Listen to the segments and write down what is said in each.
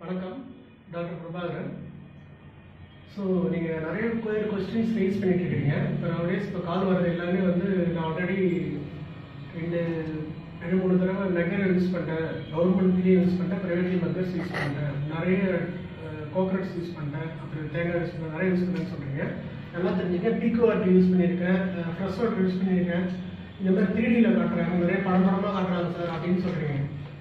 வணக்கம் doctor Prabhakaran so நீங்கள் நிறைய பேர் கொஸ்டின்ஸ் ரைஸ் பண்ணிட்டு இருக்கீங்க இப்போ நவடேஸ் இப்போ கால் வர்றது எல்லாமே வந்து நான் ஆல்ரெடி ரெண்டு ரெண்டு மூணு தடவை மெக்கர் யூஸ் பண்ணிட்டேன் கவர்மெண்ட்லேயும் யூஸ் பண்ணிட்டேன் ப்ரைவேட்லி மெக்கர்ஸ் யூஸ் பண்ணிட்டேன் நிறைய கோக்ரட்ஸ் யூஸ் பண்ணிட்டேன் அப்புறம் தேங்காய் யூஸ் பண்ணேன் நிறைய யூஸ் பண்ணேன்னு சொல்கிறீங்க நல்லா தெரிஞ்சுக்க பீக்கோ வாட்டர் யூஸ் பண்ணியிருக்கேன் ஃப்ரெஷ் வாட்டர் யூஸ் பண்ணியிருக்கேன் இந்த மாதிரி த்ரீடியில் காட்டுறாங்க நிறைய படம்படமாக காட்டுறாங்க சார் அப்படின்னு சொல்கிறீங்க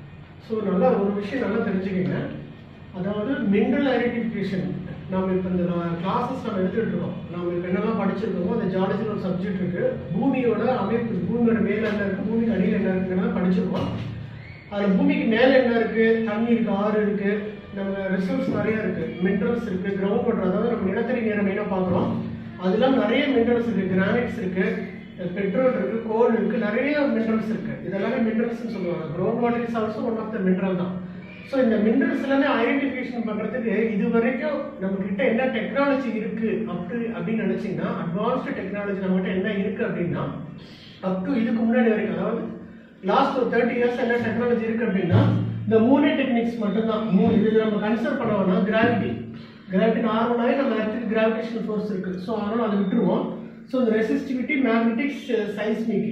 ஸோ நல்லா ஒரு விஷயம் நல்லா தெரிஞ்சுக்கங்க அதாவது மினரல் ஐடென்டிஃபிகேஷன் நம்ம இப்போ இந்த கிளாஸஸ் நம்ம எடுத்துட்டு இருக்கோம் நம்ம இப்போ என்னெல்லாம் படிச்சிருக்கோமோ அந்த ஜாலஜியில் ஒரு சப்ஜெக்ட் இருக்கு பூமியோட அமைப்பு பூமியோட மேல என்ன இருக்கு பூமிக்கு அடியில் என்ன இருக்குன்னு படிச்சிருக்கோம் அதில் பூமிக்கு மேலே என்ன இருக்கு தண்ணி இருக்கு ஆறு இருக்கு நம்ம ரிசோர்ஸ் நிறைய இருக்கு மினரல்ஸ் இருக்கு கிரவுண்ட் வாட்டர் அதாவது நம்ம நிலத்தடி நீரை மெயினாக பார்க்குறோம் அதெல்லாம் நிறைய மினரல்ஸ் இருக்கு கிரானைட்ஸ் இருக்கு பெட்ரோல் இருக்கு கோல் இருக்கு நிறைய மினரல்ஸ் இருக்கு இதெல்லாமே மினரல்ஸ்னு சொல்லுவாங்க ground water is also one of the mineral தான் ஸோ இந்த மினரல்ஸ் எல்லாமே ஐடென்டிஃபிகேஷன் பண்ணுறதுக்கு இது வரைக்கும் நம்ம கிட்ட என்ன டெக்னாலஜி இருக்கு அப்படி அப்படின்னு நினைச்சீங்கன்னா அட்வான்ஸ்டு டெக்னாலஜி நம்மகிட்ட என்ன இருக்கு அப்படின்னா அப் டு இதுக்கு முன்னாடி வரைக்கும் அதாவது லாஸ்ட் ஒரு தேர்ட்டி இயர்ஸ் என்ன டெக்னாலஜி இருக்கு அப்படின்னா இந்த மூணே டெக்னிக்ஸ் மட்டும்தான் மூணு இது நம்ம கன்சிடர் பண்ண வேணாம் கிராவிட்டி கிராவிட்டி நார்மலாகவே நம்ம இடத்துக்கு கிராவிடேஷனல் ஃபோர்ஸ் இருக்கு ஸோ அதனால அதை விட்டுருவோம் ஸோ இந்த ரெசிஸ்டிவிட்டி மேக்னெட்டிக்ஸ் சைஸ்மிக்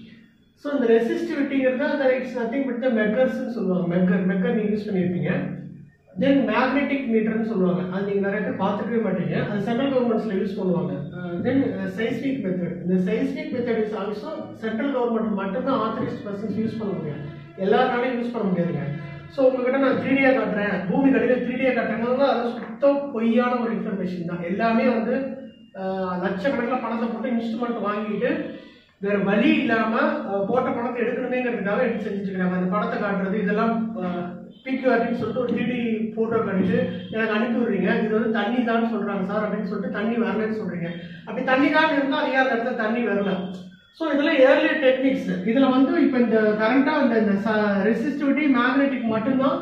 ஸோ இந்த ரெசிஸ்டிவிட்டிங்கிறது அந்த இட்ஸ் நத்திங் பட் த மெக்கர்ஸ்னு சொல்லுவாங்க மெக்கர் மெக்கர் நீங்கள் யூஸ் பண்ணியிருப்பீங்க தென் மேக்னெட்டிக் மீட்டர்னு சொல்லுவாங்க அது நீங்கள் நிறைய பேர் பார்த்துக்கவே மாட்டீங்க அது சென்ட்ரல் கவர்மெண்ட்ஸில் யூஸ் பண்ணுவாங்க தென் சைஸ்மிக் மெத்தட் இந்த seismic method is also central government மட்டும்தான் ஆத்தரைஸ்ட் பர்சன்ஸ் யூஸ் பண்ண முடியும் எல்லாருனாலையும் யூஸ் பண்ண முடியாதுங்க ஸோ உங்ககிட்ட நான் த்ரீ டியாக காட்டுறேன் பூமி கடையில் த்ரீ டியாக காட்டுறேங்க அது சுத்தம் பொய்யான ஒரு இன்ஃபர்மேஷன் தான் எல்லாமே வந்து அஹ், லட்சக்கணக்கில் பணத்தை போட்டு இன்ஸ்ட்ருமெண்ட் வாங்கிட்டு வேற வழி இல்லாம அஹ், போட்ட பணத்தை எடுக்கணுமேங்கிறதுக்காக எடுத்து செஞ்சுட்டு இருக்காங்க அந்த படத்தை காட்டுறது இதெல்லாம் பிக்யூஆர்டின்னு சொல்லிட்டு ஒரு த்ரீ போட்டோ காட்டிட்டு எனக்கு அனுப்பி விடுறீங்க இது வந்து தண்ணி தான் சொல்றாங்க சார் அப்படின்னு சொல்லிட்டு தண்ணி வரலன்னு சொல்றீங்க அப்படி தண்ணி தான் இருந்தா அதிக அந்த இடத்துல தண்ணி வரல ஸோ இதெல்லாம் ஏர்லி டெக்னிக்ஸ் இதுல வந்து இப்போ இந்த கரண்டா இந்த இந்த ரெசிஸ்டிவிட்டி மேக்னெட்டிக் மட்டும்தான்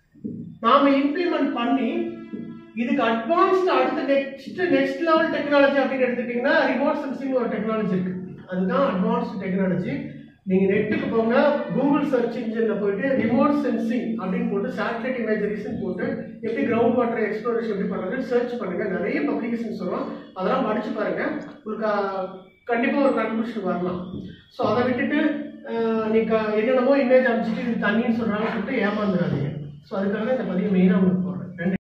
நாம இம்ப்ளிமெண்ட் பண்ணி இதுக்கு அட்வான்ஸ்டு அடுத்த நெக்ஸ்ட் நெக்ஸ்ட் லெவல் டெக்னாலஜி அப்படின்னு எடுத்துக்கிட்டீங்கன்னா ரிமோட் சென்சிங் ஒரு டெக்னாலஜி இருக்கு அதுதான் அட்வான்ஸ்டு டெக்னாலஜி நீங்க நெட்டுக்கு போங்க கூகுள் சர்ச் இன்ஜின்ல போயிட்டு ரிமோட் சென்சிங் அப்படின்னு போட்டு சேட்டலைட் இமேஜரிஸ் போட்டு எப்படி கிரவுண்ட் வாட்டர் எக்ஸ்ப்ளோரேஷன் எப்படி பண்றது சர்ச் பண்ணுங்க நிறைய பப்ளிகேஷன்ஸ் வரும் அதெல்லாம் படிச்சு பாருங்க உங்களுக்கு அஹ், கண்டிப்பா ஒரு கன்க்ளூஷன் வரலாம் ஸோ அதை விட்டுட்டு அஹ், நீங்க என்னென்னமோ இமேஜ் அனுப்பிச்சிட்டு இது தண்ணின்னு சொல்றாங்கன்னு சொல்லிட்டு ஏமாந்துடாதீங்க ஸோ அதுக்காக இந்த பதிவு மெயினாக உங்களுக்கு போடுறேன்